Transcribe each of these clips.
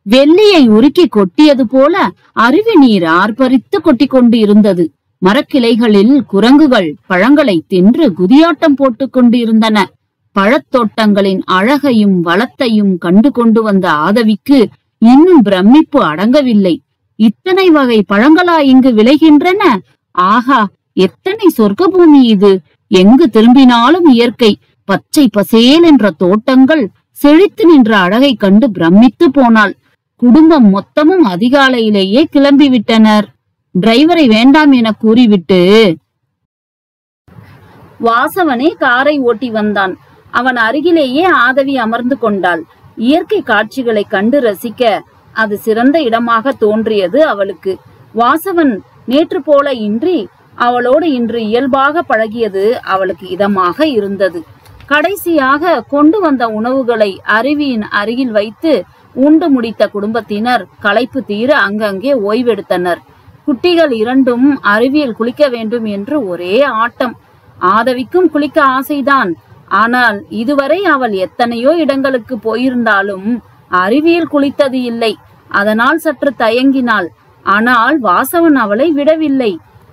வெள்ளியை உருக்கி கொட்டியது போல அருவி நீர் ஆர்ப்பரித்து கொட்டிக் கொண்டு இருந்தது மரக்கிளைகளில் குரங்குகள் பழங்களை தின்று குதியாட்டம் போட்டுக் கொண்டு இருந்தன பழத்தோட்டங்களின் அழகையும் வளத்தையும் கண்டு கொண்டு வந்த ஆதவிக்கு இன்னும் பிரமிப்பு அடங்கவில்லை இத்தனை வகை பழங்களா இங்கு விளைகின்றன ஆஹா எத்தனை சொர்க்க பூமி இது எங்கு திரும்பினாலும் இயற்கை பச்சை பசேல் என்ற தோட்டங்கள் செழித்து நின்ற அழகை கண்டு பிரமித்து போனாள் குடும்பம் மொத்தமும் அதிகாலையிலேயே கிளம்பிவிட்டனர் டிரைவரை வேண்டாம் என கூறிவிட்டு வாசவனே காரை ஓட்டி வந்தான் அவன் அருகிலேயே ஆதவி அமர்ந்து கொண்டாள் இயற்கை காட்சிகளை கண்டு ரசிக்க அது சிறந்த இடமாக தோன்றியது அவளுக்கு வாசவன் நேற்று போல இன்றி அவளோடு இன்று இயல்பாக பழகியது அவளுக்கு இதமாக இருந்தது கடைசியாக கொண்டு வந்த உணவுகளை அருவியின் அருகில் வைத்து உண்டு முடித்த குடும்பத்தினர் களைப்பு தீர அங்கங்கே ஓய்வெடுத்தனர் குட்டிகள் இரண்டும் அருவியில் குளிக்க வேண்டும் என்று ஒரே ஆட்டம் ஆதவிக்கும் குளிக்க ஆசைதான் ஆனால் இதுவரை அவள் எத்தனையோ இடங்களுக்கு போயிருந்தாலும் அருவியில் குளித்தது இல்லை அதனால் சற்று தயங்கினாள் ஆனால் வாசவன் அவளை விடவில்லை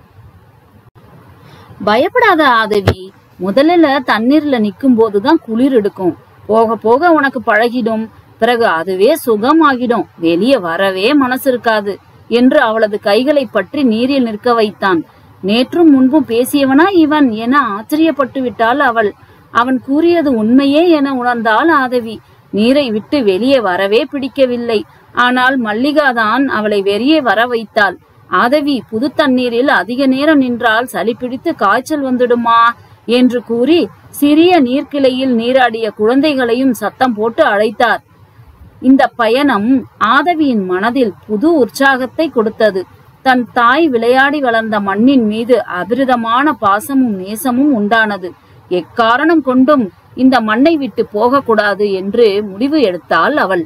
பயப்படாத ஆதவி முதல்ல தண்ணீர்ல நிக்கும் போதுதான் குளிர் எடுக்கும் போக போக உனக்கு பழகிடும் பிறகு அதுவே சுகமாகிடும் வெளியே வரவே மனசு இருக்காது என்று அவளது கைகளை பற்றி நீரில் நிற்க வைத்தான் நேற்றும் முன்பும் பேசியவனா இவன் என ஆச்சரியப்பட்டு விட்டாள் அவள் அவன் கூறியது உண்மையே என உணர்ந்தாள் ஆதவி நீரை விட்டு வெளியே வரவே பிடிக்கவில்லை ஆனால் மல்லிகாதான் அவளை வெளியே வர வைத்தாள் ஆதவி புது தண்ணீரில் அதிக நேரம் நின்றால் சளி பிடித்து காய்ச்சல் வந்துடுமா என்று கூறி சிறிய நீர்க்கிளையில் நீராடிய குழந்தைகளையும் சத்தம் போட்டு அழைத்தார் இந்த பயணம் ஆதவியின் மனதில் புது உற்சாகத்தை கொடுத்தது தன் தாய் விளையாடி வளர்ந்த மண்ணின் மீது அபிரிதமான பாசமும் நேசமும் உண்டானது எக்காரணம் கொண்டும் இந்த மண்ணை விட்டு போகக்கூடாது என்று முடிவு எடுத்தாள் அவள்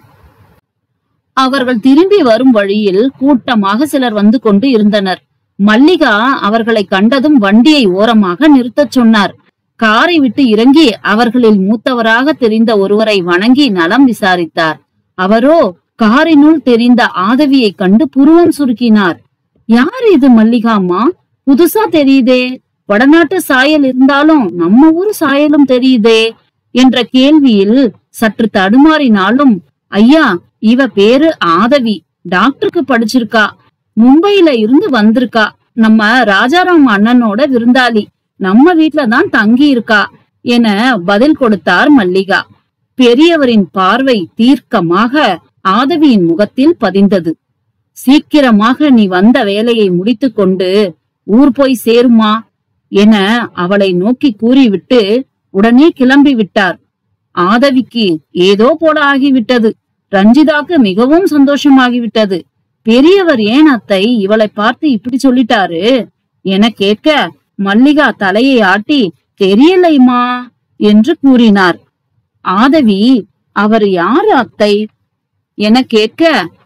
அவர்கள் திரும்பி வரும் வழியில் கூட்டமாக சிலர் வந்து கொண்டு இருந்தனர் மல்லிகா அவர்களை கண்டதும் வண்டியை ஓரமாக நிறுத்தச் சொன்னார் காரை விட்டு இறங்கி அவர்களில் மூத்தவராக தெரிந்த ஒருவரை வணங்கி நலம் விசாரித்தார் அவரோ காரினுள் தெரிந்த ஆதவியை கண்டு புருவம் சுருக்கினார் யார் இது மல்லிகாம்மா புதுசா தெரியுதே வடநாட்டு சாயல் இருந்தாலும் நம்ம ஊர் சாயலும் தெரியுதே என்ற கேள்வியில் சற்று தடுமாறினாலும் ஐயா இவ பேரு ஆதவி டாக்டருக்கு படிச்சிருக்கா மும்பையில இருந்து வந்திருக்கா நம்ம ராஜாராம் அண்ணனோட விருந்தாளி நம்ம வீட்ல தான் தங்கி இருக்கா என பதில் கொடுத்தார் மல்லிகா பெரியவரின் பார்வை தீர்க்கமாக ஆதவியின் முகத்தில் பதிந்தது சீக்கிரமாக நீ வந்த வேலையை முடித்துக்கொண்டு ஊர் போய் சேருமா என அவளை நோக்கி கூறிவிட்டு உடனே கிளம்பி விட்டார் ஆதவிக்கு ஏதோ போல ஆகிவிட்டது ரஞ்சிதாக்கு மிகவும் சந்தோஷமாகிவிட்டது பெரியவர் ஏன் அத்தை இவளை பார்த்து இப்படி சொல்லிட்டாரு என கேட்க மல்லிகா தலையை ஆட்டி தெரியலைமா என்று கூறினார் ஆதவி அவர் யாரு அத்தை என கேட்க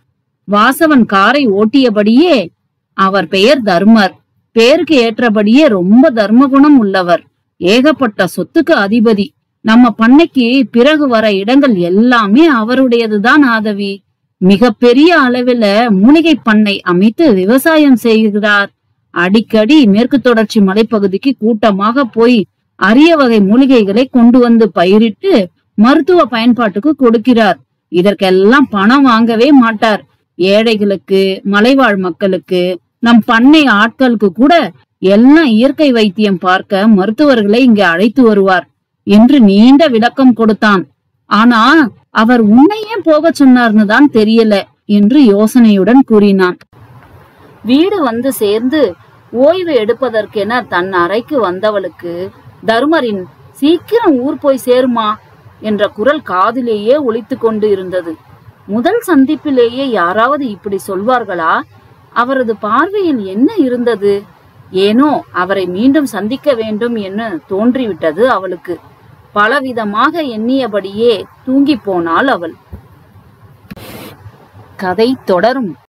வாசவன் காரை ஓட்டியபடியே அவர் பெயர் தர்மர் பேருக்கு ஏற்றபடியே ரொம்ப தர்ம குணம் உள்ளவர் ஏகப்பட்ட சொத்துக்கு அதிபதி நம்ம பண்ணைக்கு பிறகு வர இடங்கள் எல்லாமே அவருடையதுதான் ஆதவி மிக பெரிய அளவுல மூலிகை பண்ணை அமைத்து விவசாயம் செய்கிறார் அடிக்கடி மேற்கு தொடர்ச்சி மலைப்பகுதிக்கு கூட்டமாக போய் அரிய வகை மூலிகைகளை கொண்டு வந்து பயிரிட்டு மருத்துவ பயன்பாட்டுக்கு கொடுக்கிறார் இதற்கெல்லாம் பணம் வாங்கவே மாட்டார் ஏழைகளுக்கு மலைவாழ் மக்களுக்கு நம் பண்ணை ஆட்களுக்கு கூட எல்லாம் இயற்கை வைத்தியம் பார்க்க மருத்துவர்களை இங்க அழைத்து வருவார் என்று நீண்ட விளக்கம் கொடுத்தான் ஆனா அவர் உன்னை ஏன் போக சொன்னார்னு தான் தெரியல என்று யோசனையுடன் கூறினான் வீடு வந்து சேர்ந்து ஓய்வு எடுப்பதற்கென தன் அறைக்கு வந்தவளுக்கு தருமரின் சீக்கிரம் ஊர் போய் சேருமா என்ற குரல் காதிலேயே ஒலித்து கொண்டு இருந்தது முதல் சந்திப்பிலேயே யாராவது இப்படி சொல்வார்களா அவரது பார்வையில் என்ன இருந்தது ஏனோ அவரை மீண்டும் சந்திக்க வேண்டும் என்று தோன்றிவிட்டது அவளுக்கு பலவிதமாக எண்ணியபடியே தூங்கிப் போனாள் அவள் கதை தொடரும்